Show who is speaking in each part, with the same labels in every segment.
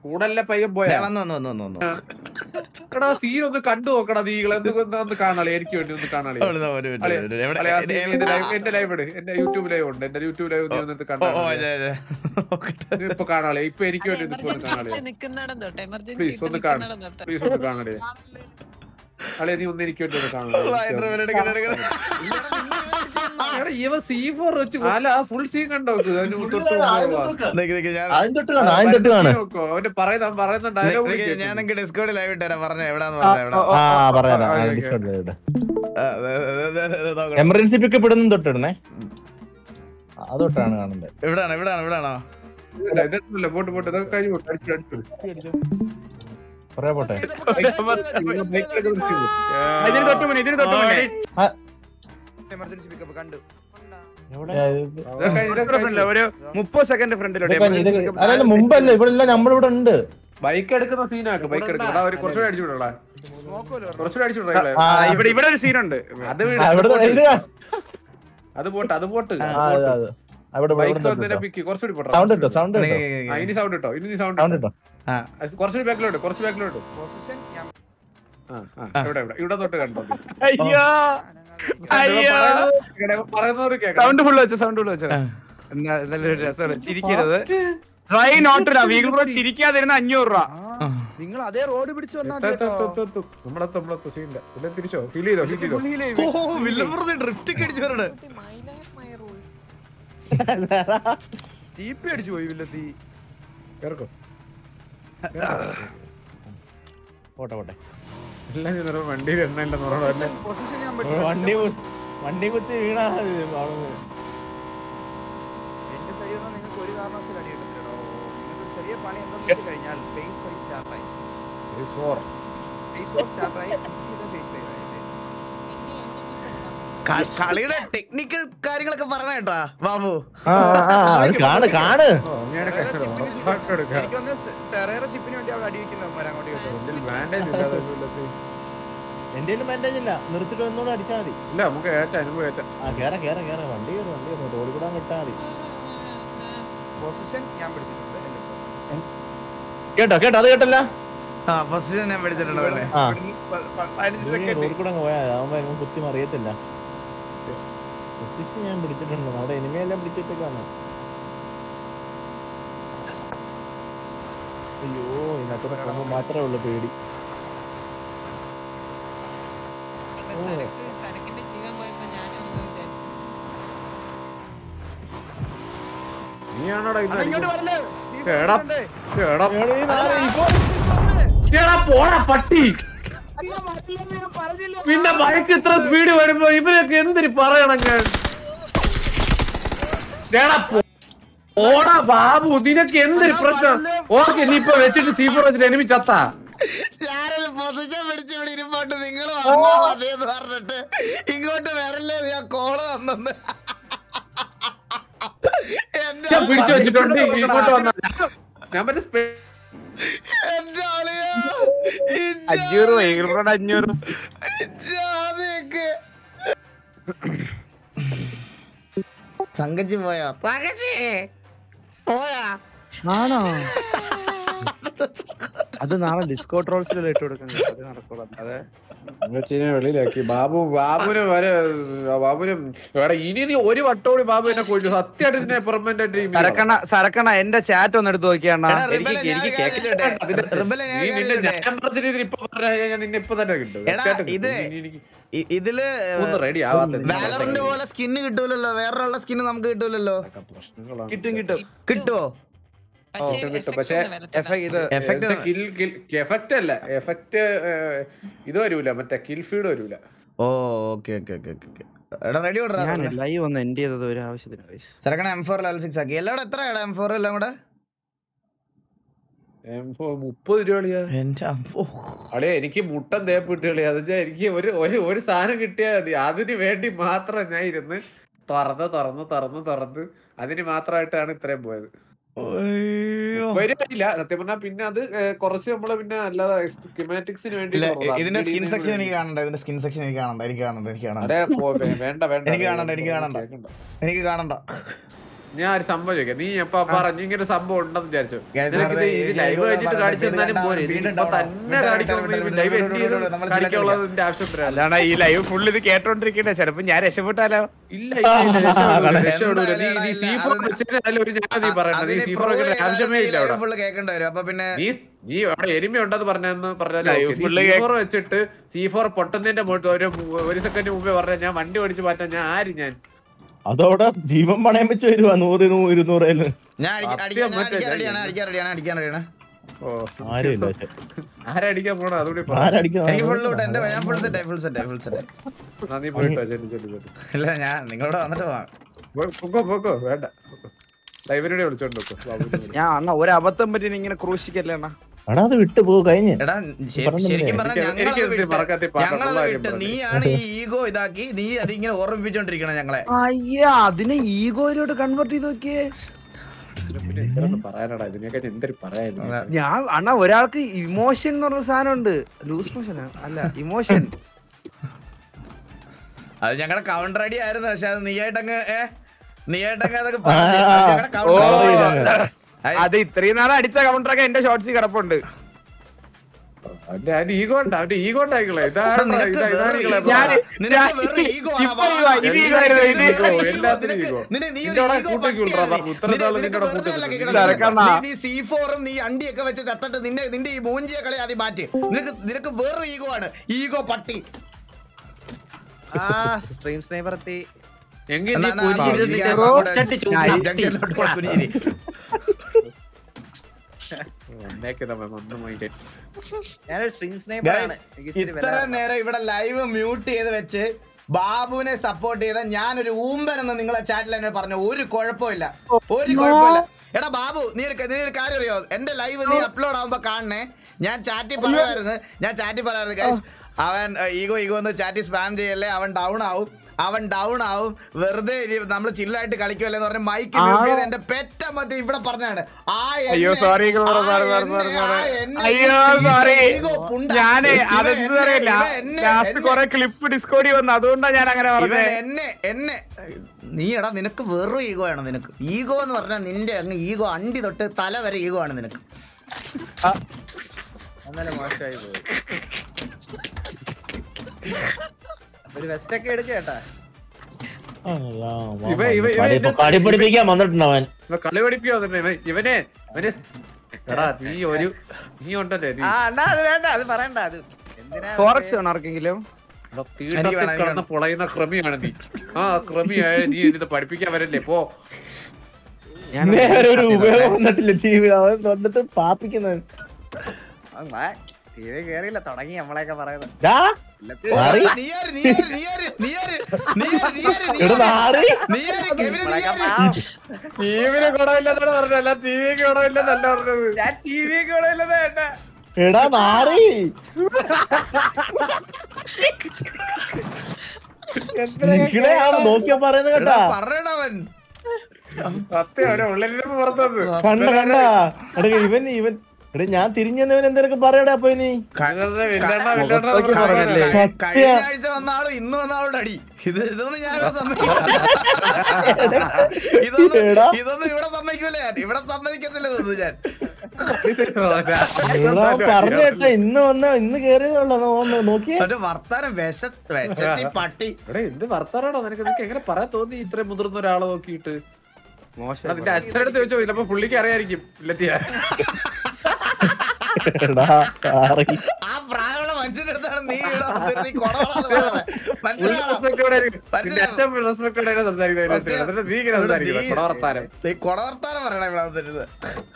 Speaker 1: കൂടല്ല പയ്യൻ പോയാ
Speaker 2: ദേ, വന്നു വന്നു വന്നു വന്നു വന്നു
Speaker 1: എടാ സീൻ ഒന്ന് കണ്ടു നോക്കടാ നീകളെ എന്ത് ഒന്ന് ഒന്ന് കാണാളി എനിക്ക് വേണ്ടി ഒന്ന് കാണാളി
Speaker 2: അവിടുന്ന് ഒരു മിനിറ്റ്, ഒരു മിനിറ്റ്. എവിടെ-
Speaker 1: അളി, ആ scene എന്റെ
Speaker 2: ആ,
Speaker 1: ലൈവ് എന്റെ ലൈവ് ഇട് എന്റെ യൂട്യൂബ് ലൈവ് ഉണ്ട് എന്റെ യൂട്യൂബ് ലൈവ് നീ ഒന്ന്
Speaker 2: ഓ, ഓ,
Speaker 1: കണ്ടാളി
Speaker 2: അതെ, അതെ. നോക്കട്ടെ.
Speaker 1: ഇപ്പൊ കാണാളി ഇപ്പൊ എനിക്ക് വേണ്ടി ഒന്ന് ഇപ്പൊ ഒന്ന് കാണാളി
Speaker 3: എമർജൻസി നിക്കുന്നിടം തൊട്ട് എമർജൻസി
Speaker 1: പ്ലീസ് ഒന്ന് കാണ
Speaker 3: നിക്കുന്നിടം തൊട്ട്
Speaker 1: പ്ലീസ് ഒന്ന് കാണാളി അളി നീ ഒന്ന് എനിക്ക് വേണ്ടി ഒന്ന്
Speaker 2: ആ, interval എടുക്കണം, എടുക്കണം.
Speaker 1: കാണാളി ഇവ സി ഫോർ വെച്ച് അല്ല ആ ഫുൾ സീൻ കണ്ടോ അതിന് തൊട്ട്
Speaker 2: നിക്ക്, നിക്ക്, ഞാൻ
Speaker 4: ആദ്യം തൊട്ട് കാണാം ആദ്യം തൊട്ട് കാണാം
Speaker 1: അവന്റെ പറയുന്ന അവൻ പറയുന്ന
Speaker 2: നിക്ക്,
Speaker 1: ഡയലോഗ്
Speaker 2: നിക്ക്, ഞാൻ നിങ്ങൾക്ക് ഡിസ്കോഡിൽ ലൈവ് ഇട്ടുതരാം പറഞ്ഞ എവിടാന്ന് പറഞ്ഞ എവിടെ
Speaker 4: ആ പറയാം
Speaker 1: ആ, ഓക്കേ,
Speaker 4: ഡിസ്കൗണ്ട്
Speaker 2: ആ, ദേ, ദേ, ദേ, ദേ, ദേ, നോക്കണം.
Speaker 4: എമർജൻസി പിക്കപ്പ് ഇടുന്ന തൊട്ടിടണേ അത് തൊട്ടാണ് കാണണ്ടേ
Speaker 2: എവിടാണ് എവിടാണ് എവിടാണോ
Speaker 1: ഇതൊന്നുമില്ല പോട്ട് പോട്ട് ഇതൊക്കെ കഴിഞ്ഞു പോട്ട് അടിച്ചു അടിച്ചു
Speaker 4: പറയാ പോട്ടെ
Speaker 5: ഇതിന് തൊട്ട് മുന്നേ ഇതിന് തൊട്ട് മുന്നേ
Speaker 6: എമർജൻസി പിക്കപ്പ് കണ്ടു
Speaker 4: എവിടെയാ ഇത്?
Speaker 5: ഇത്ര ഫ്രണ്ടില് ഒരു മുപ്പത് സെക്കൻഡ് ഫ്രണ്ടിലോട്ട്
Speaker 4: ഇതൊക്കെ ഇത് അല്ലല്ല മുമ്പല്ല ഇവിടെ ഇല്ല നമ്മളിവിടെ ഉണ്ട്
Speaker 1: ബൈക്ക് എടുക്കുന്ന സീനാക്ക് ബൈക്ക് എടുക്കുന്ന ഒരു കുറച്ചുകൂടി അടിച്ചു വിടടാ
Speaker 6: നോക്കുമല്ലോ
Speaker 1: കുറച്ചുകൂടി അടിച്ചു വിടേ
Speaker 4: ആ,
Speaker 5: ഇവിടെ ഇവിടെ ഒരു സീനുണ്ട്
Speaker 1: അത് വീട്
Speaker 4: ആ, ഇവിടെ
Speaker 1: അത്
Speaker 4: ഇത്
Speaker 1: പോട്ട്.
Speaker 4: കാണ-
Speaker 1: അത് പോട്ട് അത് പോട്ട്
Speaker 4: ആ, അത്, അത്. അവിടെ ഇവിടെ
Speaker 1: ബൈക്ക്
Speaker 4: ഇവിടെ
Speaker 1: വന്നതിനെ പിക്ക് കുറച്ചുകൂടി പോട്ടെ
Speaker 4: സൗണ്ട് ഇട്ടോ സൗണ്ട് ഇട്ടോ
Speaker 1: ആ, ഇനി സൗണ്ട് ഇട്ടോ ഇനി സൗണ്ട്
Speaker 4: സൗണ്ട് ഇട്ടോ
Speaker 1: കുറച്ചുകൂടി ബാക്കിലോട്ട് കുറച്ച് ബാക്കിലോട്ട്
Speaker 6: പൊസിഷൻ ഞാൻ
Speaker 1: ആ ആ ഇവിടെ ഇവിടെ ഇവിടെ തൊട്ട് കണ്ടോ
Speaker 5: അയ്യോ അയ്യോ
Speaker 1: പറയുന്നവര് കേൾക്കാം
Speaker 5: സൗണ്ട് ഫുൾ വെച്ചോ സൗണ്ട് ഫുൾ വെച്ചോ എന്നാ നല്ലൊരു രസമാണ് ചിരിക്കരുത് ട്രൈ നോട്ട് വീഗിൾ ബ്രോ ചിരിക്കാതിരുന്ന അഞ്ഞൂറ് രൂപ
Speaker 6: ആ നിങ്ങൾ അതേ റോഡ് പിടിച്ചു വന്നാൽ മതി കേട്ടോ.
Speaker 1: നമ്മളെത്തും നമ്മളെത്തും സീനില്ല പിന്നെ തിരിച്ചോ ഫീൽ ചെയ്തോ ഫീൽ ചെയ്തോ
Speaker 6: പുള്ളിയിലെ
Speaker 2: ഓ വില്ലപ്പുറത്ത് ഡ്രിഫ്റ്റ് ഒക്കെ അടിച്ചു വരണേ
Speaker 3: മൈ ലൈഫ് മൈ റൂൾസ്
Speaker 6: ടീപ്പി അടിച്ചു പോയി വില്ലത്തി
Speaker 1: കേർക്കോ
Speaker 4: പോട്ടെ പോട്ടെ
Speaker 1: എല്ലാം ചെയ്തോ വണ്ടിയിൽ എണ്ണയില്ലെന്ന് പറഞ്ഞോ
Speaker 6: പൊസിഷൻ ഞാൻ
Speaker 4: വണ്ടി
Speaker 6: പഠിച്ചു
Speaker 4: കു- വണ്ടി കുത്തി വീണാ മതി. അവിടെ
Speaker 6: എന്റെ ശരീരം നിങ്ങൾക്ക് ഒരു കാരണവശാലും അടി കിട്ടത്തില്ലടോ നിങ്ങൾക്ക് ഒരു ചെറിയ പണി എന്താണെന്ന് വെച്ച് കഴിഞ്ഞാൽ ഫേസ് ഫൈവ് സ്റ്റാർട്ടായി
Speaker 1: ഫോർ
Speaker 6: ഫേസ് ഫോർ സ്റ്റാർട്ടായി ഇത് ഫേസ് ഫൈവ് ആയിട്ട്
Speaker 2: ക- കളിയുടെ ടെക്നിക്കൽ കാര്യങ്ങളൊക്കെ പറഞ്ഞ കേട്ടാ ബാബു
Speaker 4: ആ ആ, ആ അത് കാണ് കാണ്
Speaker 6: എനിക്കൊന്ന് സെറേറ ചിപ്പിന് വേണ്ടി അവിടെ അടി വെക്കുന്നവന്മാർ അങ്ങോട്ട് കേട്ടോ
Speaker 1: ബാൻഡേജ് ഇല്ലാതെ ഇല്ലത്തി.
Speaker 4: എന്റെ ബാൻഡേജ് ഇല്ല നിർത്തിട്ട് ഒന്നുകൂടെ അടിച്ചാൽ മതി
Speaker 1: ഇല്ല നമുക്ക് ഏറ്റ അനുഭവം ഏറ്റ
Speaker 4: ആ കേറാ കേറാ കേറാ വണ്ടി കയറി വണ്ടി കയറി റോഡിൽ കൂടെ വിട്ടാ മതി
Speaker 6: പൊസിഷൻ ഞാൻ പിടിച്ചിട്ടുണ്ട് എൻ്റെ അടുത്ത്.
Speaker 4: കേട്ടോ കേട്ടോ അത് കേട്ടല്ല
Speaker 2: ആ പൊസിഷൻ ഞാൻ പഠിച്ചിട്ടുണ്ട് അല്ലേ
Speaker 4: ആ
Speaker 5: പ- പ- പതിനഞ്ച് സെക്കൻഡ്
Speaker 4: റോഡിൽ കൂടെ അങ്ങ് പോയാ ആവുമ്പോ എങ്ങും കുത്തി മറിയത്തില്ല പൊസിഷൻ ഞാൻ പിടിച്ചിട്ടുണ്ട് അവിടെ എനിമയെല്ലാം പിടിച്ചിട്ടേക്കാണ് അയ്യോ ഇതിനകത്തോടെ പോകുമ്പോ മാത്രമേ ഉള്ളൂ പേടി
Speaker 3: സരക്ക് സരക്കിന്റെ ജീവൻ പോയപ്പോ ഞാനും ഒന്ന് വിചാരിച്ചു
Speaker 1: നീയാണോടാ ഇന്ന്
Speaker 6: ഇങ്ങോട്ട്
Speaker 1: അടിക്കുന്നത്?
Speaker 6: വരല്ലേ ഈ
Speaker 1: എടാ.
Speaker 6: പൊസിഷനുണ്ടേ.
Speaker 1: എടാ,
Speaker 4: എടാ, ഈ നാല് ഇപ്പൊ
Speaker 1: എടാ, പോടാ പട്ടി പിന്നെ ബൈക്ക് ഇത്ര സ്പീഡ് വരുമ്പോ ഇവരൊക്കെ എന്തിന് പറയണം ഞാൻ എടാ, പോ- പോടാ ബാബു നിനക്ക് എന്തൊരു പ്രശ്നം ഓക്കെ നീ ഇപ്പൊ വെച്ചിട്ട് സീഫോർ വെച്ചിട്ട് എനിമി ചത്താ
Speaker 2: ഞാനൊരു പൊസിഷൻ പിടിച്ച് ഇവിടെ ഇരുമ്പോട്ട് നിങ്ങൾ വന്നാ മതിയെന്ന് പറഞ്ഞിട്ട് ഇങ്ങോട്ട് വരല്ലേ ഞാൻ കോള് വന്നെന്ന് എന്റെ
Speaker 1: ഞാൻ പിടിച്ചു വെച്ചിട്ടുണ്ട് ഇങ്ങോട്ട് വന്ന ഞാൻ മറ്റേ സ്പേ-
Speaker 2: എന്റെ ആളിയാ
Speaker 5: അഞ്ഞൂറ് വീഗിൾ ബ്രോയുടെ അഞ്ഞൂറ്
Speaker 2: ജാതിയൊക്കെ തങ്കച്ചി പോയോ തങ്കച്ചി പോയാ
Speaker 5: ആണോ അത് നാളെ ഡിസ്കോ ട്രോൾസിൽ ഇട്ട് കൊടുക്കാൻ അത് നടക്കുള്ളൂ അതെ
Speaker 1: ഇങ്ങച്ചിനെ വെളിയിലാക്കി ബാബു ബാബുന് വരെ ബാബുന് എടാ ഇനി നീ ഒരു വട്ടം കൂടി ബാബു എന്നെ കൊല്ലു സത്യമായിട്ട് ഇതിനെ പെർമനന്റ് ആയിട്ട് ഈ
Speaker 5: സരക്കണ സരക്കണ എന്റെ ചാറ്റ് ഒന്ന് എടുത്ത് നോക്കിയാണ
Speaker 2: എടാ,
Speaker 1: എനിക്ക്
Speaker 2: റിബലെ ഞാൻ
Speaker 1: എനിക്ക്
Speaker 2: ഒരു കാര്യം
Speaker 1: കേൾക്കില്ല.
Speaker 2: ചോദിച്ചോട്ടെ?
Speaker 1: അതിന്റെ-
Speaker 2: റിബലെ ഞാൻ
Speaker 1: നീ
Speaker 2: ഒരു
Speaker 1: നിന്റെ
Speaker 2: കാര്യം
Speaker 1: ഞാൻ പറഞ്ഞ രീതിയിൽ ഇപ്പൊ പറഞ്ഞാ ഞാൻ നിന്നെ ഇപ്പൊ തന്നെ കിട്ടും
Speaker 2: എടാ,
Speaker 1: തീർച്ചയായിട്ടും കിട്ടും.
Speaker 2: ഇത്
Speaker 1: ഇനി എനിക്ക്
Speaker 2: ഇ- ഇതില്
Speaker 1: ഒന്ന് റെഡി ആവാത്ത
Speaker 2: വാലറിന്റെ പോലെ സ്കിന്ന് കിട്ടൂലല്ലോ വേറൊള്ള സ്കിന്ന് നമുക്ക് കിട്ടൂലല്ലോ
Speaker 1: പ്രശ്നങ്ങളാണ്
Speaker 5: കിട്ടും കിട്ടും
Speaker 2: കിട്ടുവോ
Speaker 3: പക്ഷേ
Speaker 1: കിട്ടും,
Speaker 3: effect
Speaker 1: പക്ഷേ
Speaker 3: ഒന്നും വരത്തില്ല.
Speaker 5: എഫ ഇത്
Speaker 2: എഫക്ട്
Speaker 1: എഫക്റ്റ് അല്ല എഫക്റ്റ് ഇത് വരൂല മറ്റേ കിൽ ഫീഡ് വരൂല
Speaker 2: oh okay okay okay okay എടാ റെഡി
Speaker 5: ഞാൻ
Speaker 2: ഓർഡർ
Speaker 5: ലൈവ് ഒന്ന് എൻഡ് ചെയ്തത് ഒരു ആവശ്യത്തിന് guys.
Speaker 2: ചെറുക്കണ എം ഫോർ എൽ സിക്സ് ആക്കി എല്ലാവിടെ എത്ര എടാ എം ഫോർ എല്ലാം കൂടെ
Speaker 1: എം4 മുപ്പത് രൂപ കളിയാ
Speaker 2: എന്റെ അമ്മോ.
Speaker 1: അളിയ എനിക്ക് മുട്ടൻ തേപ്പ് കിട്ടിയ കളിയാ അത് വെച്ചാൽ എനിക്ക് ഒരു ഒരു ഒരു സാധനം കിട്ടിയാൽ മതി അതിന് വേണ്ടി മാത്രം ഞാൻ ഇരുന്ന് തുറന്ന് തുറന്ന് തുറന്ന് തുറന്ന് അതിന് മാത്രമായിട്ടാണ് ഇത്രയും പോയത്
Speaker 2: അയ്യോ.
Speaker 1: വരില്ല സത്യം പറഞ്ഞാൽ പിന്നെ അത് ഏ, കുറച്ച് നമ്മള് പിന്നെ അല്ലാതെ സ്കിമാറ്റിക്സിന് വേണ്ടി
Speaker 2: ഇല്ല,
Speaker 1: തുറന്നതാ.
Speaker 2: ഇതിന്റെ സ്കിൻ
Speaker 1: upgrade
Speaker 2: സെക്ഷൻ
Speaker 1: ചെയ്യുന്നതിന്
Speaker 2: എനിക്ക് കാണണ്ട ഇതിന്റെ സ്കിൻ സെക്ഷൻ എനിക്ക് കാണണ്ട എനിക്ക് കാണണ്ട എനിക്ക് കാണണ്ട
Speaker 1: അതെ പോ- വേ- വേണ്ട വേണ്ട
Speaker 2: എനിക്ക് കാണണ്ട, എനിക്ക് കാണണ്ട.
Speaker 1: കേൾക്കണ്ട.
Speaker 2: എനിക്ക് കാണണ്ട
Speaker 1: ഞാൻ ഒരു സംഭവം ചോദിക്കാം നീ എപ്പ പറഞ്ഞു ഇങ്ങനെ ഒരു സംഭവം ഉണ്ടെന്ന് വിചാരിച്ചു
Speaker 2: Guys,
Speaker 1: നിനക്ക്
Speaker 2: വെറുതെ
Speaker 1: ഇത്
Speaker 2: ഈ
Speaker 1: ലൈവ്
Speaker 2: live
Speaker 1: ആയിട്ട്
Speaker 2: പറഞ്ഞിട്ട്
Speaker 1: കാണിച്ചു
Speaker 2: ഇത്
Speaker 1: തന്നാലും
Speaker 2: കണ്ടാ
Speaker 1: പോരെ
Speaker 2: വീണ്ടും
Speaker 1: ഇപ്പൊ
Speaker 2: ഉണ്ടാവും.
Speaker 1: തന്നെ
Speaker 2: വിട്ടോ,
Speaker 1: കാണിക്കണം
Speaker 2: വിട്ടോ, വിട്ടോ,
Speaker 1: ലൈവ്
Speaker 2: വിട്ടോ,
Speaker 1: എൻഡ് ചെയ്ത്
Speaker 2: വിട്ടോ, നമ്മൾ
Speaker 1: കാണിക്കാനുള്ളതിന്റെ ആവശ്യം വരാതെ.
Speaker 5: അതാണ് ഈ ലൈവ് ഫുൾ ഇത് കേട്ടോണ്ടിരിക്കട്ടെ ചിലപ്പോ ഞാൻ രക്ഷപ്പെട്ടാലോ
Speaker 1: ഇല്ല ഇല്ല ഇല്ല രക്ഷപ്പെടൂല, രക്ഷപ്പെടൂല. നീ നീ
Speaker 2: ഇല്ല,
Speaker 1: സി
Speaker 2: ഇല്ല,
Speaker 1: ഫോർ
Speaker 2: അത്
Speaker 1: വെച്ചിട്ട് അതിൽ ഒരു ഞാൻ നീ പറയണ്ട നീ
Speaker 2: അതിന്
Speaker 1: സി ഫോർ
Speaker 2: prove
Speaker 1: വെക്കേണ്ട
Speaker 2: ചെയ്താൽ
Speaker 1: ആവശ്യമേ
Speaker 2: ഈ
Speaker 1: ഇല്ല
Speaker 2: live
Speaker 1: അവിടെ
Speaker 2: full കേൾക്കേണ്ടി വരും അപ്പൊ പിന്നെ
Speaker 1: നീ നീ അവിടെ എരുമ ഉണ്ടെന്ന് പറഞ്ഞെന്ന് പറഞ്ഞാലും
Speaker 5: Live
Speaker 1: okay. നീ
Speaker 5: full
Speaker 1: സി
Speaker 5: കേക്ക്-
Speaker 1: ഫോർ വെച്ചിട്ട് സി ഫോർ പൊട്ടുന്നതിന്റെ മുകളിൽ ഒരു ഒരു സെക്കൻഡ് മുമ്പേ പറഞ്ഞ ഞാൻ വണ്ടി ഓടിച്ച് മാറ്റാൻ ഞാൻ ആര് ഞാൻ
Speaker 4: അതോടെ ജീവൻ പണയം വെച്ച് വരുവാ നൂറ് നൂ- ഇരുന്നൂറേന്ന്
Speaker 2: ഞാൻ അടിക്കാൻ
Speaker 1: സത്യം
Speaker 2: അടിക്കാൻ ഞാൻ
Speaker 1: മറ്റേ
Speaker 2: അടിക്കാൻ റെഡിയാണ്
Speaker 1: ഞാൻ-
Speaker 2: അടിക്കാൻ റെഡിയാണ് അടിക്കാൻ റെഡിയാണ്
Speaker 1: ഓ
Speaker 4: ആരുമില്ല
Speaker 1: ആരടിക്കാൻ പോണോ അതുകൂടി പറ.
Speaker 4: ആരടിക്കുന്ന
Speaker 2: എനിക്ക് ഫുൾ വിട്ട് എന്റെ ഞാൻ full set full set full set
Speaker 1: എന്നാ നീ പോയിട്ടോ ചെല്ലു ചെല്ലു ചെല്ലു
Speaker 2: ഇല്ല ഞാൻ നിങ്ങളോട് വന്നിട്ട് പോവാം
Speaker 1: പോ- പോക്കോ പോക്കോ വേണ്ട ലൈബ്രറി വിളിച്ചോണ്ട് വെക്കോ ബാബുവിനെ വിളി.
Speaker 5: ഞാൻ അണ്ണ ഒരു അബദ്ധം പറ്റി നീ ഇങ്ങനെ ക്രൂശിക്കല്ലേ അണ്ണ
Speaker 4: എടാ അത് വിട്ടു പോ കഴിഞ്ഞ്
Speaker 2: എടാ ശരി-
Speaker 4: പറഞ്ഞില്ലേ?
Speaker 2: ശരിക്കും പറഞ്ഞാൽ
Speaker 1: എനിക്ക്
Speaker 2: ഞങ്ങളത്
Speaker 1: എനിക്ക്
Speaker 2: വിട്ട്
Speaker 1: മറക്കാത്ത ഈ പാട്ടുള്ള
Speaker 2: ഞങ്ങളത്
Speaker 1: കാര്യം
Speaker 2: വിട്ട്
Speaker 1: പറഞ്ഞു.
Speaker 2: നീയാണ് ഈ ഈഗോ ഇതാക്കി നീ അതിങ്ങനെ ഓർമ്മിപ്പിച്ചോണ്ടിരിക്കണം ഞങ്ങളെ
Speaker 6: അയ്യ അതിനെ ഈഗോയിലോട്ട് കൺവേർട്ട് ചെയ്ത് നോക്കിയേ
Speaker 1: പിന്നെ എന്തിനൊന്നും പറയാനടാ ഇതിനെയൊക്കെ എന്തൊരു പറയായിരുന്നു
Speaker 6: ഞാൻ അണ്ണാ ഒരാൾക്ക് ഇമോഷൻ എന്ന് പറഞ്ഞ സാധനം ഉണ്ട് ലൂസ് മോഷൻ അല്ല ഇമോഷൻ
Speaker 2: അത് ഞങ്ങളെ കൗണ്ടർ അടി ആയിരുന്നു പക്ഷെ അത് നീയായിട്ടങ്ങ് ഏ നീയായിട്ടങ്ങ് അതൊക്കെ
Speaker 4: ആ, ആ.
Speaker 5: ഓ
Speaker 2: പറഞ്ഞു
Speaker 5: അത് ഇത്രയും നാളെ അടിച്ച കൗണ്ടറൊക്കെ എന്റെ ഷോർട്സിൽ കിടപ്പുണ്ട്
Speaker 1: അവന്റെ അവന്റെ ഈഗോ ഉണ്ട് അവന്റെ ഈഗോ ഉണ്ടായിക്കളെ ഇതാണ്
Speaker 2: നിനക്ക്
Speaker 1: ഇതാ- ഇതാണ്
Speaker 2: വേറെ
Speaker 1: ഈകളെ
Speaker 2: ego
Speaker 5: ഞാൻ-
Speaker 1: പറഞ്ഞത്.
Speaker 2: നിനക്ക് വേറെ ego ആണോ?
Speaker 5: ഇപ്പൊ ഇതാ, ഇത് ഇതായിരുന്നു, ഇത്
Speaker 1: ego,
Speaker 2: ego,
Speaker 1: എല്ലാത്തിനും
Speaker 2: നിനക്ക്
Speaker 1: ego.
Speaker 2: നിന്നെ- നീ ഒരു
Speaker 1: നിന്റെ അവിടെ
Speaker 2: ego
Speaker 1: കൂട്ടിക്ക്
Speaker 2: പട്ടിയാണ്
Speaker 1: വിളിടാ,
Speaker 2: നീ.
Speaker 1: ഇത്രയും
Speaker 2: നിന്നെ-
Speaker 1: നാള്
Speaker 2: നിനക്ക്
Speaker 1: നിന്റെ അവിടെ
Speaker 2: വെറുതെ അല്ല
Speaker 1: കൂട്ടിക്ക്
Speaker 2: കേൾക്കണം.
Speaker 5: ഇറക്കണ്ണാ.
Speaker 2: നീ- നീ സി ഫോറും നീ അണ്ടിയൊക്കെ വെച്ച് തട്ടിട്ട് നിന്നെ നിന്റെ ഈ മൂഞ്ചിയ കളി ആദ്യം മാറ്റി നിനക്ക് നിനക്ക് വേറെ ഈഗോ ആണ് ഈഗോ പട്ടി
Speaker 6: ആ സ്ട്രീം സ്നൈപ്പർ എത്തി
Speaker 1: എങ്കിൽ നീ
Speaker 2: എന്നാ, എന്നാ,
Speaker 1: പുഞ്ചിരി
Speaker 2: ആ,
Speaker 1: നിന്റെ
Speaker 2: ആ,
Speaker 1: ഒറ്റട്ടി ചൂടാ.
Speaker 2: ആ, ജംഗ്ഷനിലോട്ട് കൂടെ കുനിഞ്ഞിരി.
Speaker 1: ഒന്നേക്ക് നമ്മ ഒന്ന് പോയിട്ട്.
Speaker 6: ഞാനൊരു സ്ട്രീം സ്നൈപ്പർ
Speaker 2: Guys,
Speaker 6: ആണ് എനിക്ക് ഇച്ചിരി
Speaker 2: ഇത്ര
Speaker 6: വില
Speaker 2: നേരം ഇവിടെ ലൈവ് മ്യൂട്ട് ചെയ്ത് വെച്ച് ബാബുവിനെ സപ്പോർട്ട് ചെയ്ത ഞാനൊരു ഊമ്പൻ എന്ന് നിങ്ങളെ ചാറ്റിൽ എന്നെ പറഞ്ഞു ഒരു കുഴപ്പമില്ല ഒരു കുഴപ്പമില്ല എടാ ബാബു നീ ഒരു നീ ഒരു കാര്യം അറിയോ എന്റെ ലൈവ് നീ അപ്ലോഡ് ആവുമ്പോ കാണണേ ഞാൻ ചാറ്റിൽ പറയുമായിരുന്നു ഞാൻ ചാറ്റിൽ പറയായിരുന്നു ഗൈസ് അവൻ ഈഗോ ഈഗോ എന്ന് ചാറ്റിൽ സ്പാം ചെയ്യല്ലേ അവൻ ഡൗൺ ആവും അവൻ ഡൗൺ ആവും വെറുതെ നമ്മൾ ചില്ലായിട്ട് കളിക്കുമല്ലേ എന്ന് പറഞ്ഞ് മൈക്ക് മ്യൂട്ട് ചെയ്ത് എന്റെ പെറ്റ മറ്റേ ഇവിടെ പറഞ്ഞാണ് ആ
Speaker 5: അയ്യോ,
Speaker 2: എന്നെ-
Speaker 5: sorry, ഇങ്ങള് പറ,
Speaker 2: ആ
Speaker 5: sorry, sorry,
Speaker 2: എന്നെ-
Speaker 5: sorry, sorry.
Speaker 2: ആ എന്നെ
Speaker 5: അയ്യോ
Speaker 2: ഈ
Speaker 5: സോറി
Speaker 2: ഈഗോ പുണ്ട.
Speaker 5: ഞാനേ
Speaker 2: ഇവൻ
Speaker 5: അതെന്ത്
Speaker 2: എന്നെ-
Speaker 5: അറിയില്ല
Speaker 2: ഇവൻ എന്നെ-
Speaker 5: ലാസ്റ്റ്
Speaker 2: എന്നെ-
Speaker 5: കൊറേ ക്ലിപ്പ് ഡിസ്കോഡി വന്നു അതുകൊണ്ടാണ് ഞാൻ അങ്ങനെ
Speaker 2: ഇവൻ
Speaker 5: പറഞ്ഞത്
Speaker 2: എന്നെ എന്നെ നീ എടാ നിനക്ക് വെറും ഈഗോ ആണ് നിനക്ക് ഈഗോ എന്ന് പറഞ്ഞാൽ നിന്റെ അങ്ങ് ഈഗോ അണ്ടി തൊട്ട് തല വരെ ഈഗോ ആണ് നിനക്ക്
Speaker 6: എന്നാലും മോശമായി പോയി ഒരു വെസ്റ്റ് ഒക്കെ എടുക്ക കേട്ടാ
Speaker 1: ഇവ- ഇവ- ഇവ എന്നെ-
Speaker 4: കളി പഠിപ്പിക്കാൻ വന്നിട്ടുണ്ട് അവൻ
Speaker 1: ഇവൻ കളി പഠിപ്പിക്കോ തന്നെ ഇവൻ ഇവനെ ഇവന് എടാ നീ ഒരു നീ ഉണ്ടല്ലേ നീ
Speaker 6: ആ അണ്ണാ അത് വേണ്ട അത് പറയണ്ട അത് എന്തിനാ
Speaker 5: ഫോറക്സ് വേണം ആർക്കെങ്കിലും
Speaker 1: എടാ, തീട്ടത്തിൽ
Speaker 2: എനിക്ക് വേണം,
Speaker 1: കിടന്ന് പൊളയുന്ന ക്രമിയാണ് നീ ആ ക്രമിയായ നീ ഇത് പഠിപ്പിക്കാൻ വരല്ലേ പോ
Speaker 4: നേരെ ഒരു ഉപയോഗം വന്നിട്ടില്ല ടി വി അവൻ വന്നിട്ട് പാപ്പിക്കുന്ന
Speaker 6: ടി വി കേറിയില്ല തുടങ്ങി നമ്മളെയൊക്കെ പറയുന്നത്
Speaker 4: ദാ,
Speaker 2: ഓ,
Speaker 4: മാറി.
Speaker 2: നീ ആര്, നീ ആര്, നീ ആര്, നീ ആര്, നീ ആര്, നീ ആര്, നീ
Speaker 4: എടാ
Speaker 2: ആര്?
Speaker 4: നാറി.
Speaker 2: നീ ആര്, കെവിന് നീ
Speaker 6: നമ്മളെയൊക്കെ
Speaker 2: ആര്?
Speaker 6: പാവം.
Speaker 1: ടീവിന് ഗുണമില്ലെന്നാണ് പറഞ്ഞത് അല്ല ടീവിക്ക് ഗുണമില്ലെന്നല്ല പറഞ്ഞത്
Speaker 6: ഞാൻ ടി വി കൂടെ വേണ്ട
Speaker 4: എടാ മാറി നിക്കടെയാണ് നോക്കിയാ പറയുന്നത്
Speaker 2: എടാ,
Speaker 4: കേട്ടാ
Speaker 2: പറയടാ അവൻ
Speaker 1: സത്യം അവനെ ഉള്ളിലിരുന്ന് പുറത്തത്
Speaker 4: കണ്ട കണ്ട എടാ ഇവൻ ഇവൻ എടാ ഞാൻ തിരിഞ്ഞവൻ എന്തൊക്കെ പറയടാ അപ്പൊ ഇനി
Speaker 1: വില്ലണ്ണ വില്ലണ്ണ
Speaker 6: മുഖത്തൊക്കെ പറഞ്ഞല്ലേ?
Speaker 2: ക-
Speaker 4: സത്യം.
Speaker 2: കഴിഞ്ഞ ആഴ്ച വന്ന ആളും ഇന്ന് വന്ന ആളുടെ അടി ഇത് ഇതൊന്നും ഞാൻ ഇവിടെ സമ്മതിക്കില്ല ഇതൊന്നും
Speaker 4: എടാ.
Speaker 2: ഇതൊന്നും ഇവിടെ സമ്മതിക്കൂല ഞാൻ ഇവിടെ സമ്മതിക്കത്തില്ല ഇതൊന്നും ഞാൻ
Speaker 4: എടാ പറഞ്ഞു കേട്ടാ ഇന്ന് വന്ന ഇന്ന് കേറിയതേ ഉള്ളൂ ഒന്ന് നോക്കിയേ
Speaker 2: ഒരു വർത്താനം വിശ വിശച്ചി പട്ടി
Speaker 1: എടാ എന്ത് വർത്താനാണോ നിനക്ക് നിനക്ക് എങ്ങനെ പറയാൻ തോന്നി ഇത്രയും മുതിർന്ന ഒരാളെ നോക്കിയിട്ട്
Speaker 6: മോശം
Speaker 1: അതിന്റെ അച്ഛനടുത്ത് ചോദിച്ചോ ചിലപ്പോ പുള്ളിക്ക് അറിയായിരിക്കും ഇല്ലത്തിയ
Speaker 4: എടാ മാറി
Speaker 2: ആ പ്രായമുള്ള മനുഷ്യന്റെ അടുത്താണ് നീ ഇവിടെ വന്നിരുന്ന് ഈ കൊടവളാന്ന് പറയുന്നത്. മനസ്സിലായോ?
Speaker 1: റെസ്പെക്ടോടെ നിന്റെ
Speaker 2: മനസ്സിലായോ?
Speaker 1: അച്ഛൻ റെസ്പെക്ടോടെ സംസാരിക്കുന്നത് എന്നിട്ട് നീ ഇങ്ങനെ സംസാരിക്കുന്നത് കൊടവർത്താനം
Speaker 2: നീ കൊടവർത്താനം പറയണ ഇവിടെ വന്നിരുന്നത്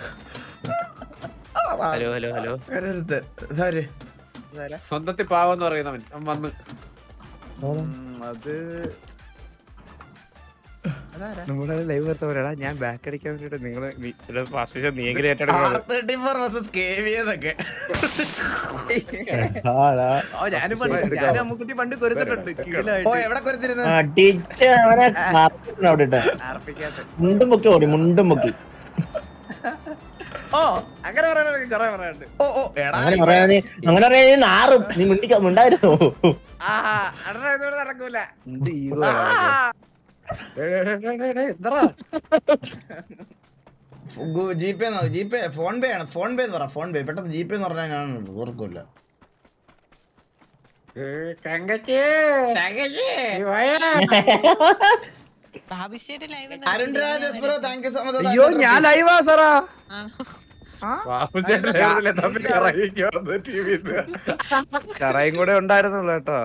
Speaker 5: ഹലോ ഹലോ ഹലോ
Speaker 2: ഒരുത്തൻ. ഇതാര്?
Speaker 1: സ്വന്തത്തിൽ പാവെന്ന് പറയുന്നവൻ അവൻ വന്ന്
Speaker 6: അത് നമ്മുടെ ലൈവ് വരുത്തവരടാ ഞാൻ ബാക്ക് അടിക്കാൻ വേണ്ടിട്ട് നിങ്ങള്
Speaker 5: നീയെങ്കിലും ഏറ്റെടുക്കണം
Speaker 2: R34 versus KV എന്നൊക്കെ.
Speaker 4: ആടാ.
Speaker 6: ഓ ഞാനും പണ്ട് ഞാനും അമ്മുക്കുട്ടി പണ്ട് കൊരുത്തിട്ടുണ്ട്
Speaker 2: ഓ
Speaker 6: കീഴിലായിട്ട്
Speaker 2: എവിടെ കൊരുത്തിരുന്ന്
Speaker 4: അടിച്ച് അവനെ കാപ്പിട്ടുണ്ട് അവിടെ ഇട്ട്.
Speaker 6: ആർപ്പിക്കാത്ത
Speaker 4: മുണ്ടും പൊക്കി ഓടി മുണ്ടും പൊക്കി
Speaker 6: ഓ അങ്ങനെ പറയാൻ കൊറേ പറയാനുണ്ട്
Speaker 2: ഓ ഓ എടാ
Speaker 4: അങ്ങനെ പറയാ നീ അങ്ങനെ പറയാ നീ നാറും നീ മിണ്ടിക്ക മിണ്ടായിരുന്നോ
Speaker 6: ആ അടനെ ഇതുവരെ നടക്കൂല എന്ത് ഈഗോ
Speaker 5: ആ,
Speaker 1: എന്താ
Speaker 2: GPay GPay PhonePe ആണ് ഫോൺ പേ എന്ന് പറ ഫോൺ പേ പെട്ടെന്ന് ജി പേ എന്ന് പറഞ്ഞാൽ ഞാൻ ഓർക്കില്ല
Speaker 1: തങ്കച്ചേ
Speaker 3: ഭാവിശ്ശേരി ലൈവ്
Speaker 2: അരുൺ രാജ് എസ്പ്രോ താങ്ക് യു സോ മച്ച്
Speaker 5: അയ്യോ ഞാൻ ലൈവാ സാറാ ചെറയും കൂടെ ഉണ്ടായിരുന്നുള്ളു കേട്ടോ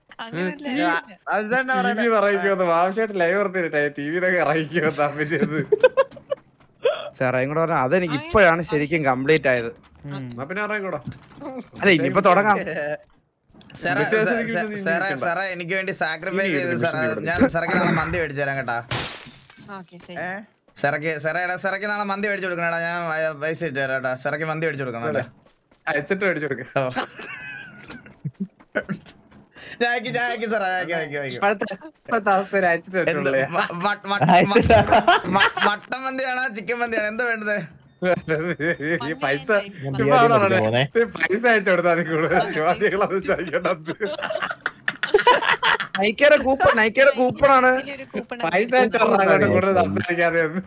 Speaker 1: വാവശ്യമായിട്ട് ലൈവ് പറഞ്ഞിട്ടേ ടി വിയിലൊക്കെ ഇറങ്ങിക്കോ തമ്മിലത്
Speaker 5: ചെറയും കൂടെ പറഞ്ഞ അതെനിക്ക് ഇപ്പോഴാണ് ശരിക്കും കംപ്ലീറ്റ് ആയത്
Speaker 1: എന്നാ പിന്നെ ഇറങ്ങിക്കൂടാ
Speaker 5: അല്ല ഇനിയിപ്പോ തുടങ്ങാം
Speaker 2: സാറേ
Speaker 1: വ്യത്യാസം
Speaker 2: സാ-
Speaker 1: എനിക്ക്
Speaker 2: സാ-
Speaker 1: തോന്നുന്നു
Speaker 2: സാറേ
Speaker 1: ഇരിക്കണ്ട.
Speaker 2: സാറേ എനിക്ക് വേണ്ടി സാക്രിഫൈസ്
Speaker 1: ഇനി
Speaker 2: ചെയ്ത്
Speaker 1: ഒരു
Speaker 2: സാറേ
Speaker 1: നിമിഷം
Speaker 2: ഞാൻ സാറക്ക് നാളെ മന്തി മേടിച്ചു തരാം കേട്ടാ
Speaker 3: ഓക്കെ ശരി
Speaker 2: സാറക്ക് സാറേ എടാ സാറക്ക് നാളെ മന്തി മേടിച്ചു കൊടുക്കണേടാ ഞാൻ ആ, പൈസ ഇട്ട് തരാം കേട്ടാ സാറക്ക് മന്തി മേടിച്ചു കൊടുക്കണം കേട്ടോ
Speaker 1: അയച്ചിട്ട് മേടിച്ചു കൊടുക്കാം
Speaker 2: ഞാൻ അയക്കി ഞാൻ അയക്കി സാറേ അയക്കി അയക്കി അയക്കി
Speaker 1: ഇപ്പോഴത്തെ ഇപ്പോഴത്തെ അവസ്ഥയിൽ അയച്ചിട്ട്
Speaker 2: എന്ത്
Speaker 1: മേടിച്ചോളൂ.
Speaker 2: മ- മ- മ-
Speaker 4: അയച്ചിട്ടാ.
Speaker 2: മ- മട്ടൻ മന്തിയാണോ ചിക്കൻ മന്തിയാണോ എന്താ വേണ്ടത്
Speaker 1: ഈ പൈസ
Speaker 3: ഞാൻ
Speaker 1: ചുമ്മാ അവിടെ
Speaker 4: ബിരിയാണി
Speaker 1: അവിടെ
Speaker 4: പോണേ.
Speaker 1: ഈ പൈസ അയച്ചു കൊടുത്താൽ മതി കൂടുതൽ ചോദ്യങ്ങളൊന്നും ചോദിക്കേണ്ടത്
Speaker 5: നൈക്കയുടെ കൂപ്പൺ നൈക്കയുടെ കൂപ്പൺ ആണ്
Speaker 3: ഇതിലൊരു കൂപ്പൺ
Speaker 1: പൈസ അയച്ചു കൊടുത്താൽ അങ്ങോട്ട് കൂടുതൽ സംസാരിക്കാതെ ഒന്ന്.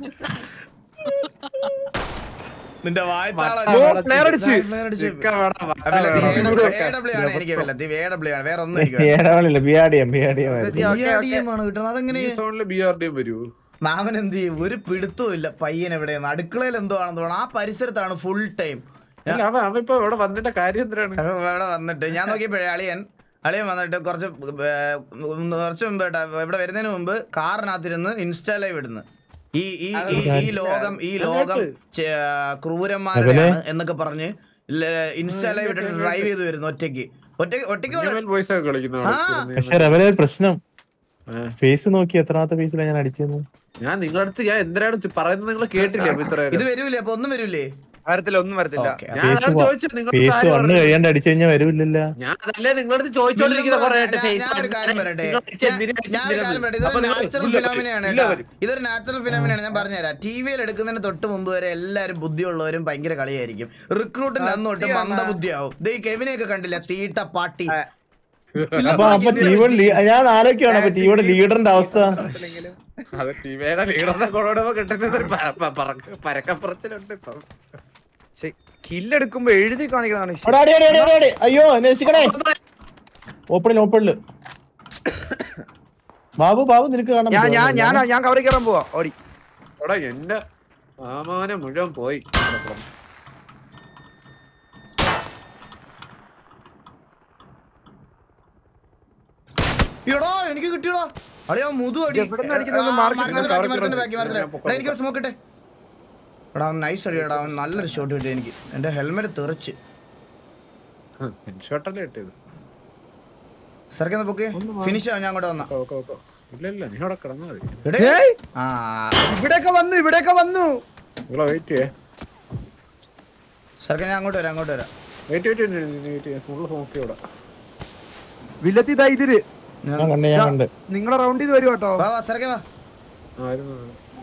Speaker 2: നിന്റെ വായ്ത്താളം
Speaker 5: ഓ ഫ്ലെയർ അടിച്ച്
Speaker 2: ഫ്ലെയർ അടിച്ച്
Speaker 1: ചിക്കൻ വേണം, വട
Speaker 2: അല്ല, ഇത്
Speaker 1: വേണം.
Speaker 2: AW ആണ് എനിക്ക് വല്ല ഇത് AW ആണ് വേറെ ഒന്നും എനിക്ക് വേണ്ട.
Speaker 4: ഏടവളില്ല ബിയാടിയം ബിയാടിയം
Speaker 2: BRDM ആണ് കിട്ടുന്നത് അതെങ്ങനെ
Speaker 1: ഈ സോണില് ബി ആർ ഡി വരൂ
Speaker 2: മാമൻ എന്ത് ചെയ്യും ഒരു പിടുത്തവും ഇല്ല പയ്യൻ എവിടെയാണ് അടുക്കളയിൽ എന്തോ ആണെന്ന് തോന്നുന്നു ആ പരിസരത്താണ് ഫുൾ ടൈം
Speaker 1: അല്ല അവൻ അവൻ ഇപ്പൊ ഇവിടെ വന്നിട്ട് കാര്യം എന്തിനാണ്
Speaker 2: ഇവിടെ വന്നിട്ട് ഞാൻ നോക്കിയപ്പോഴേ അളിയൻ അളിയൻ വന്നിട്ട് കുറച്ച് ഏർ, കുറച്ച് മുമ്പ് കേട്ടാ ഇവിടെ വരുന്നതിന് മുമ്പ് കാറിനകത്തിരുന്ന് ഇൻസ്റ്റാ ലൈവ് ഇടുന്നു ഈ ഈ ഈ- ഈ ലോകം ഈ ലോകം ചെ- ക്രൂരന്മാരാണ് എന്നൊക്കെ പറഞ്ഞ് ഇൻസ്റ്റാ ലൈവ് ഇട്ടിട്ട് ഡ്രൈവ് ചെയ്ത് വരുന്നു ഒറ്റയ്ക്ക് ഒറ്റയ്ക്ക് ഒറ്റയ്ക്ക് വന്ന്
Speaker 1: ബോയ്സ് ഒക്കെ കളിക്കുന്ന
Speaker 2: ആ.
Speaker 4: പക്ഷെ റവലെ ഒരു പ്രശ്നം
Speaker 1: ആ.
Speaker 4: ഫേസ് നോക്കി എത്രാമത്തെ ഫേസിലാണ് ഞാൻ അടിച്ചത്
Speaker 1: ഞാൻ നിങ്ങളുടെ അടുത്ത് ഞാൻ എന്തിനാണ് ചി- പറയുന്നത് നിങ്ങൾ കേട്ടില്ലേ അപ്പൊ ഇത്ര
Speaker 2: ഇത് വരൂലേ അപ്പൊ ഒന്നും വരൂലേ
Speaker 5: വരത്തില്ല ഒന്നും വരത്തില്ല
Speaker 2: ഓക്കെ
Speaker 1: ഞാൻ
Speaker 4: ഫേസ്
Speaker 1: അതാണ്
Speaker 4: വ-
Speaker 1: ചോദിച്ചത് നിങ്ങളുടെ
Speaker 4: ഫേസ്
Speaker 1: കാര്യം
Speaker 4: വന്ന്
Speaker 1: പറഞ്ഞു.
Speaker 4: കഴിയാണ്ട് അടിച്ചു കഴിഞ്ഞാൽ വരൂല്ലല്ല
Speaker 1: ഞാൻ അതല്ലേ നിങ്ങളുടെ അടുത്ത് ചോദിച്ചോണ്ടിരിക്കുന്ന കുറെ ആയിട്ട്
Speaker 2: ഞാൻ-
Speaker 1: face
Speaker 2: ഞാൻ ഒരു കാര്യം പറയട്ടെ
Speaker 1: നിങ്ങൾ അടിച്ച എന്തിനാ
Speaker 2: ഞാൻ- ഞാൻ ഒരു കാര്യം പറയട്ടെ
Speaker 1: അപ്പൊ
Speaker 2: ഇതൊരു
Speaker 1: നിങ്ങൾ
Speaker 2: നാച്ചുറൽ
Speaker 1: ഇല്ല
Speaker 2: ഫിനോമിനയാണ്
Speaker 1: ഇല്ല
Speaker 2: കേട്ടോ
Speaker 1: വരും.
Speaker 2: ഇതൊരു നാച്ചുറൽ ഫിനോമിനയാണ് ഞാൻ പറഞ്ഞുതരാം ടി വിയിൽ എടുക്കുന്നതിന് തൊട്ട് മുമ്പ് വരെ എല്ലാരും ബുദ്ധിയുള്ളവരും ഭയങ്കര കളിയായിരിക്കും റിക്രൂട്ടിന്റെ അന്ന് തൊട്ട് മന്ദബുദ്ധിയാവും ദേ ഈ കെവിനെയൊക്കെ കണ്ടില്ല തീട്ട പാട്ടി
Speaker 4: അപ്പൊ അപ്പൊ ടീമോട് ഞാൻ ആലോചിക്കുകയാണ് അപ്പൊ ടീമോട് ലീഡറിന്റെ അവസ്ഥ
Speaker 1: അത് ടിവിയുടെ ലീഡറിനെ കൊണ്ടുപോകുമ്പോ കിട്ടുന്നത് ഒരു പര- പ- പറക്ക- പരക്കപ്പുറത്തിലുണ്ട് ഇപ്പം
Speaker 5: കില്ലെടുക്കുമ്പോ എഴുതി കാണിക്കുന്നതാണ് ഇഷ്ടം.
Speaker 4: എടാ, അടി, അടി, അടി, അടി, അടി. അയ്യോ എന്നെ രക്ഷിക്കണേ ഓപ്പണിൽ ഓപ്പണില് ബാബു ബാബു നിനക്ക് കാണാൻ
Speaker 5: ഞാൻ ഞാൻ
Speaker 4: പറ്റുമോ?
Speaker 5: ഞാൻ ഞാൻ കവറി കയറാൻ പോവാ ഓടി
Speaker 1: എടാ എന്റെ സാമാനം മുഴുവൻ പോയി
Speaker 2: എടോ എനിക്ക് കിട്ടിയടോ അടിയോ മുതു അടി
Speaker 5: എവിടുന്ന് അടിക്കുന്നത്
Speaker 2: ആ,
Speaker 5: മാർക്ക്
Speaker 2: മരത്തിന്റെ
Speaker 1: ഇടുന്നത്
Speaker 2: ബാക്കി, മരത്തിന്റെ ബാക്കി, മരത്തിന്റെ
Speaker 1: ഞാൻ
Speaker 2: ബാക്കി.
Speaker 1: പൊക്കം
Speaker 2: എടാ, എനിക്കൊരു സ്മോക്ക് ഇട്ടെ എടാ നൈസ് അടി എടാ അവൻ നല്ലൊരു ഷോട്ട് കിട്ടി എനിക്ക് എന്റെ ഹെൽമെറ്റ് തെറിച്ച്
Speaker 1: ഷോട്ടല്ലേ കിട്ടിയത്
Speaker 2: സർക്കുന്ന പൊക്കെ ഫിനിഷ് ആവും ഞാൻ അങ്ങോട്ട് വന്ന
Speaker 1: ഓ, ഓ, ഓ. ഇല്ല ഇല്ല നീ അവിടെ കിടന്നാ മതി
Speaker 2: എടേ.
Speaker 5: ഏയ്!
Speaker 2: ആ
Speaker 5: ഇവിടെയൊക്കെ വന്നു ഇവിടെയൊക്കെ വന്നു
Speaker 1: നിങ്ങളെ വെയിറ്റ് ചെയ്യേ
Speaker 2: സർക്ക ഞാൻ അങ്ങോട്ട് വരാം അങ്ങോട്ട് വരാം
Speaker 1: വെയിറ്റ് വെയിറ്റ് വെയിറ്റ് ചെയ്യാം ഫുള്ള് നോക്കി ഇവിടെ
Speaker 5: വില്ലത്തി ദാ ഇതിര്
Speaker 4: ഞാൻ കണ്ട് ഞാൻ കണ്ട്
Speaker 5: നിങ്ങളെ റൗണ്ട് ചെയ്ത് വരും കേട്ടോ
Speaker 2: വാ വാ സർക്ക വാ
Speaker 1: ആയിരുന്നു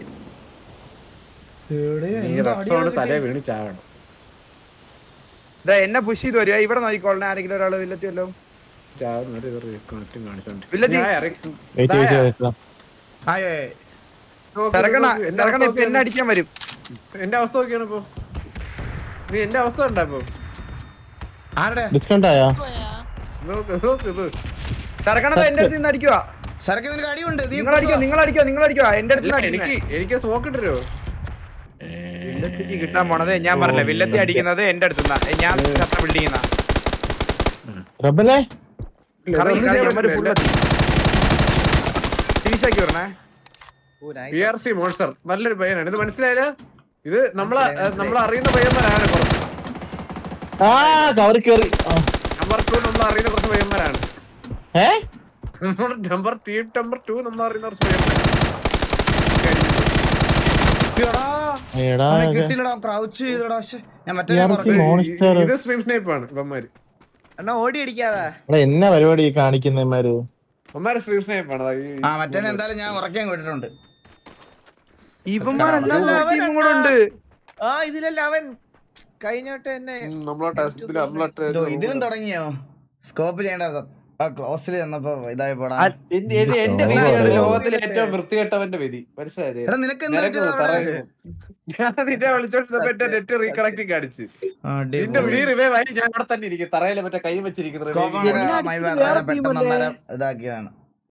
Speaker 2: എടേ,
Speaker 1: നീ
Speaker 2: എന്താ
Speaker 1: റെക്സോണ്
Speaker 2: അടിയാണ്
Speaker 1: തലേ
Speaker 2: കിട്ടിയത്?
Speaker 1: വീണ് ചാവണം
Speaker 5: ഇതാ എന്നെ പുഷ് ചെയ്ത് വരിക ഇവിടെ നോക്കിക്കോളണേ ആരെങ്കിലും ഒരാള് വില്ലത്തിയല്ലോ
Speaker 1: ചാവുന്നവര് ഇത് കണക്റ്റും കാണിച്ചോണ്ട്
Speaker 5: വില്ലത്തി.
Speaker 1: ഞാൻ ഇറങ്ങി-
Speaker 4: വെയിറ്റ്
Speaker 1: ദാ,
Speaker 4: വെയിറ്റ്
Speaker 2: ആയോ ഏ.
Speaker 1: നോക്ക്,
Speaker 5: സരക്കണ
Speaker 1: നോക്ക്, എന്റെ
Speaker 5: സരക്കണ
Speaker 1: അവസ്ഥ
Speaker 5: ഇപ്പൊ എന്നെ
Speaker 1: നോക്കിയാണ്.
Speaker 5: അടിക്കാൻ വരും
Speaker 1: എന്റെ അവസ്ഥ നോക്കിയാണ് ഇപ്പൊ നീ എന്റെ അവസ്ഥ ഉണ്ടാ ഇപ്പൊ
Speaker 2: ആരുടെ
Speaker 4: ഡിസ്കൗണ്ട് ആയാ
Speaker 1: നോക്ക് നോക്ക് ഇത്
Speaker 5: സരക്കണ ദാ എന്റെ അടുത്ത് നിന്ന് അടിക്കുക
Speaker 2: സരക്ക് നിനക്ക് അടിയുണ്ട് നീ
Speaker 5: നിങ്ങൾ അടിക്കോ നിങ്ങൾ അടിക്കോ നിങ്ങൾ അടിക്കോ എന്റെ അടുത്ത്
Speaker 1: അല്ല,
Speaker 5: നിന്ന്
Speaker 1: എനിക്ക് എനിക്ക് സ്മോക്ക് ഇട്ടരോ
Speaker 5: വില്ലത്തിക്ക് കിട്ടാൻ പോണത് ഞാൻ പറഞ്ഞില്ല വില്ലത്തി അടിക്കുന്നത് എന്റെ അടുത്തുനിന്നാ ഞാൻ ചത്ത ബിൽഡിംഗ്
Speaker 4: റബ്ബലെ
Speaker 5: കറങ്ങി കറങ്ങി അവന്മാര് full എത്തി. ഫിനിഷ് ആക്കി വരണേ
Speaker 1: പി ആർ സി മോൺസ്റ്റർ നല്ലൊരു പയ്യനാണ് ഇത് മനസ്സിലായില്ല ഇത് നമ്മളെ നമ്മൾ അറിയുന്ന പയ്യന്മാരാണ് കുറച്ച്
Speaker 4: ആ കവർ കേറി ആ.
Speaker 1: നമ്പർ ടു നമ്മൾ അറിയുന്ന കുറച്ച് പയ്യന്മാരാണ്
Speaker 4: ഏ
Speaker 1: നമ്മൾ നമ്പർ ടീം നമ്പർ ടു നമ്മൾ അറിയുന്ന കുറച്ച് പയ്യന്മാരാണ്
Speaker 2: എടാ,
Speaker 4: എടാ
Speaker 2: അവനെ കിട്ടിയില്ലടാ ക്രൗച്ച് ചെയ്തടാ പക്ഷെ ഞാൻ മറ്റേ
Speaker 4: PRC
Speaker 2: പുറത്ത്
Speaker 4: മോൺസ്റ്റർ
Speaker 1: ഇത് സ്ട്രീം സ്നേപ്പ് ആണ് ഇവന്മാര്
Speaker 6: എന്നാ ഓടി അടിക്കാതെ
Speaker 4: എടാ എന്നാ പരിപാടി ഈ കാണിക്കുന്നമാര്
Speaker 1: ഇവന്മാര് സ്ട്രീം സ്നേപ്പ് ആണ് ദാ ഈ-
Speaker 2: ആ മറ്റേ എന്തായാലും ഞാൻ ഉറക്കാൻ വിട്ടിട്ടുണ്ട്
Speaker 5: ഇവന്മാരല്ലാതെ ടീമും കൂടെ ഉണ്ട്
Speaker 6: ആ ഇതിലല്ല അവൻ കഴിഞ്ഞോട്ട് തന്നെ
Speaker 1: ഉം, നമ്മളെ ടെസ്റ്റില് നമ്മളെ
Speaker 2: ഇതോ, ഇതിലും തുടങ്ങിയോ സ്കോപ്പ് ചെയ്യേണ്ട ആ ക്ലോസിൽ ചെന്നപ്പോ ഇതായി പോടാ
Speaker 5: ആ,
Speaker 1: എന്റെ എന്റെ- എന്റെ വിധിയാണ് ലോകത്തിലെ ഏറ്റവും വൃത്തികെട്ടവന്റെ വിധി മനസ്സിലായത്
Speaker 2: എടാ നിനക്ക് എന്ത്
Speaker 1: നിനക്ക്
Speaker 2: പറ്റിയതാ അവിടെ?
Speaker 1: പറയുന്നു. ഞാൻ നിന്നെ വിളിച്ചോണ്ട് എന്റെ നെറ്റ് റീകണക്ടിങ് അടിച്ച്
Speaker 2: അടിപൊളി.
Speaker 1: നിന്റെ വീ റിവൈവ് ആയി ഞാൻ അവിടെ തന്നെ ഇരിക്കും തറയില് മറ്റേ കൈ വെച്ചിരിക്കുന്നത്
Speaker 2: സ്കോപ്പ്
Speaker 1: revive
Speaker 2: അങ്ങനെ
Speaker 1: ചെയ്യാൻ.
Speaker 2: മൈ
Speaker 6: അടിച്ചിട്ട്
Speaker 2: വേണ്ട,
Speaker 6: വേറെ
Speaker 2: പെട്ടെന്ന്
Speaker 6: team അല്ലേ?
Speaker 2: അന്നേരം ഇതാക്കിയതാണ്